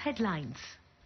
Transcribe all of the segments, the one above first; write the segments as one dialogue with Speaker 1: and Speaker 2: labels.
Speaker 1: headlines.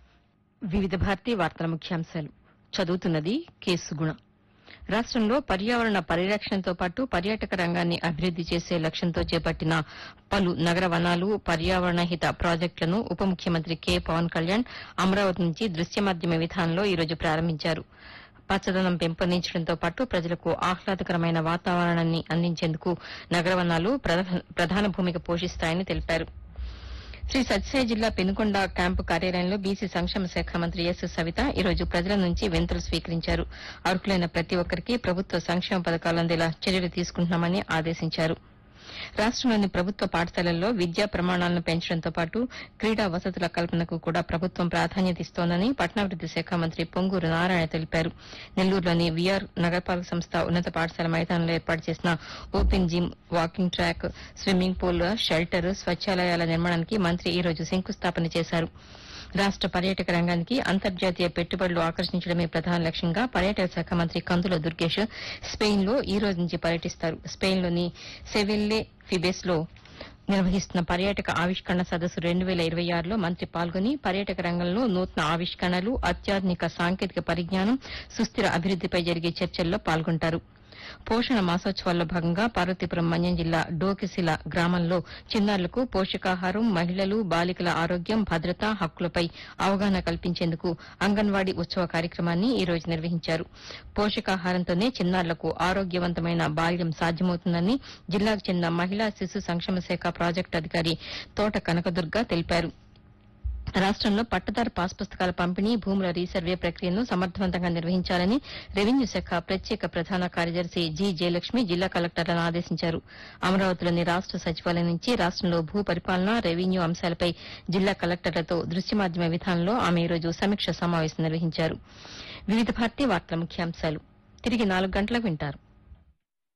Speaker 2: వివిధ భారతీ వార్తల ముఖ్యాంశాలు చదువుతున్నది కేసు గుణ రాష్ట్రంలో పర్యావరణ పరిరక్షణతో పాటు పర్యాటక రంగాన్ని అభివృద్ది చేసే లక్ష్యంతో చేపట్టిన పలు నగర వనాలు పర్యావరణ హిత ప్రాజెక్టులను ఉప ముఖ్యమంత్రి కె పవన్ కళ్యాణ్ అమరావతి నుంచి దృశ్య మాధ్యమ విధానంలో ఈ రోజు ప్రారంభించారు పచ్చదనం పెంపొందించడంతో పాటు ప్రజలకు ఆహ్లాదకరమైన వాతావరణాన్ని అందించేందుకు నగర వనాలు ప్రధా- ప్రధాన భూమిక పోషిస్తాయని తెలిపారు శ్రీ సత్యసాయి జిల్లా పెనుకొండ క్యాంపు కార్యాలయంలో బీసీ సంక్షేమ శాఖ మంత్రి ఎస్ సవిత ఈ రోజు ప్రజల నుంచి వింతలు స్వీకరించారు అర్హులైన ప్రతి ఒక్కరికి ప్రభుత్వ సంక్షేమ పథకాలు అందేలా చర్యలు తీసుకుంటున్నామని ఆదేశించారు రాష్టంలోని ప్రభుత్వ పాఠశాలల్లో విద్యా ప్రమాణాలను పెంచడంతో పాటు క్రీడా వసతుల కల్పనకు కూడా ప్రభుత్వం ప్రాధాన్యత ఇస్తోందని పట్టణాభివృద్ది శాఖ మంత్రి పొంగూరు నారాయణ తెలిపారు నెల్లూరులోని వీఆర్ నగరపాలక సంస్థ ఉన్నత పాఠశాల మైదానంలో ఏర్పాటు చేసిన open gym walking track swimming pool shelter స్వచ్ఛాలయాల నిర్మాణానికి మంత్రి ఈ రోజు శంకుస్థాపన చేశారు రాష్ట పర్యాటక రంగానికి అంతర్జాతీయ పెట్టుబడులు ఆకర్షించడమే ప్రధాన లక్ష్యంగా పర్యాటక శాఖ మంత్రి కందుల దుర్గేష్ స్పెయిన్ లో ఈ రోజు నుంచి పర్యటిస్తారు స్పెయిన్ లోని సెవెల్లే ఫిబెస్ లో నిర్వహిస్తున్న పర్యాటక ఆవిష్కరణ సదస్సు రెండు వేల ఇరవై ఆరులో మంత్రి పాల్గొని పర్యాటక రంగంలో నూతన ఆవిష్కరణలు అత్యాధునిక సాంకేతిక పరిజ్ఞానం సుస్థిర అభివృద్దిపై జరిగే చర్చల్లో పాల్గొంటారు పోషణ మాసోత్సవాల్లో భాగంగా పార్వతీపురం మన్యం జిల్లా డోకిసిల గ్రామంలో చిన్నారులకు పోషకాహారం మహిళలు బాలికల ఆరోగ్యం భద్రత హక్కులపై అవగాహన కల్పించేందుకు అంగన్వాడీ ఉత్సవ కార్యక్రమాన్ని ఈ రోజు నిర్వహించారు పోషకాహారంతోనే చిన్నారులకు ఆరోగ్యవంతమైన బాల్యం సాధ్యమవుతుందని జిల్లాకు చెందిన మహిళా శిశు సంక్షేమ శాఖ ప్రాజెక్టు అధికారి తోట కనకదుర్గ తెలిపారు రాష్ట్రంలో పట్టదారు పాస్ పుస్తకాల పంపిణీ భూముల రీసర్వే ప్రక్రియను సమర్థవంతంగా నిర్వహించాలని రెవెన్యూ శాఖ ప్రత్యేక ప్రధాన కార్యదర్శి జి జయలక్ష్మి జిల్లా కలెక్టర్లను ఆదేశించారు అమరావతిలోని రాష్ట సచివాలయం నుంచి రాష్ట్రంలో భూ పరిపాలన రెవెన్యూ అంశాలపై జిల్లా కలెక్టర్లతో దృశ్య మాధ్యమ విధానంలో ఆమె ఈ రోజు సమీక్ష సమావేశం నిర్వహించారు వివిధ భారతీ వార్తల ముఖ్యాంశాలు తిరిగి నాలుగు గంటలకు వింటారు